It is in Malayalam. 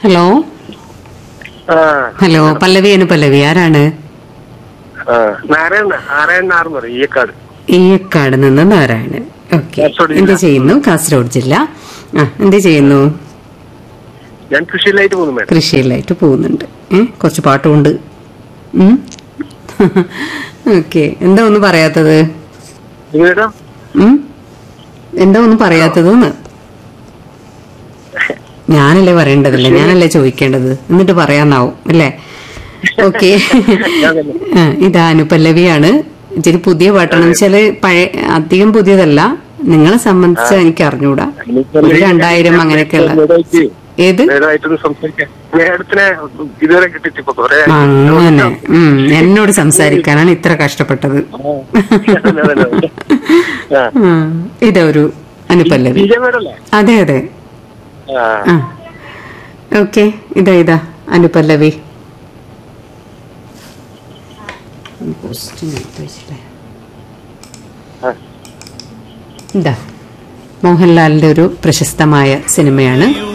ഹലോ ആ ഹലോ പല്ലവി അനുപല്ലവി ആരാണ് ആ നാരായണ നാരായണ നാർന്ന് പറയും ഈയക്കാട് ഈയക്കാട് നിന്ന് നാരായണൻ ഓക്കെ കാസർഗോഡ് എന്ത് ജില്ല. ചെയ്യുന്നു കാസർഗോഡ് ജില്ല ആ എന്ത് ചെയ്യുന്നു ഞാൻ കൃഷിയിലായിട്ട് പോകുന്നു മേഡം കൃഷിയിലായിട്ട് പോകുന്നുണ്ട് ഏ കുറച്ച് പാട്ടുമുണ്ട് ഓക്കെ എന്താ ഒന്നും പറയാത്തത് നിങ്ങളുടെ ഉം? എന്താ ഒന്നും പറയാത്തത് എന്ന് ഞാനല്ലേ പറയേണ്ടതല്ലേ ഞാനല്ലേ ചോദിക്കേണ്ടത് എന്നിട്ട് പറയാന്നാവും അല്ലേ ഓക്കെ ഇതാ അനുപല്ലവിയാണ് ഇച്ചിരി പുതിയ പാട്ടാണ് വെച്ചാല് പഴയ അധികം പുതിയതല്ല നിങ്ങളെ സംബന്ധിച്ച് എനിക്ക് അറിഞ്ഞൂടാ ഒരു രണ്ടായിരം അങ്ങനെയൊക്കെയുള്ള ഏത് മേഡമായിട്ടൊന്ന് സംസാരിക്കാൻ മേഡത്തിനെ ഇതുവരെ കിട്ടിയിട്ട് ഇപ്പൊ കൊറേ അങ്ങനെ ഉം എന്നോട് സംസാരിക്കാനാണ് ഇത്ര കഷ്ടപ്പെട്ടത് ആ. ഉം. ഇതാ ഒരു അനുപല്ലവി വിജയ മേഡല്ലേ അതെ അതെ ആ ആ ഓക്കെ ഇതാ ഇതാ അനുപല്ലവി ആ. ഇതാ മോഹൻലാലിന്റെ ഒരു പ്രശസ്തമായ സിനിമയാണ്